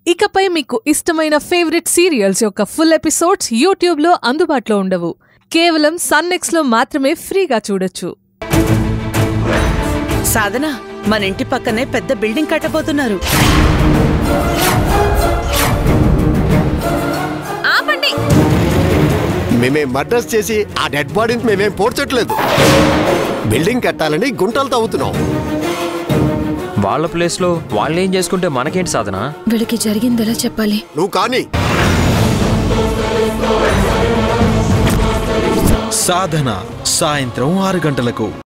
ఇకపై మీకు ఇష్టమైన ఫేవరెట్ సీరియల్స్ యొక్క ఫుల్ ఎపిసోడ్స్ యూట్యూబ్లో అందుబాటులో ఉండవు కేవలం సన్నెక్స్లో మాత్రమే ఫ్రీగా చూడొచ్చు సాధన మన ఇంటి పక్కనే పెద్ద బిల్డింగ్ కట్టబోతున్నారు ఆపండి మేమేం మర్డర్స్ చేసి ఆ డెడ్ బాడీని మేమేం పోడ్చట్లేదు బిల్డింగ్ కట్టాలని గుంటలు తవ్వుతున్నాం వాళ్ళ ప్లేస్లో వాళ్ళు ఏం చేసుకుంటే మనకేంటి సాధన వీళ్ళకి జరిగిందెలా చెప్పాలి నువ్వు కానీ సాధన సాయంత్రం ఆరు గంటలకు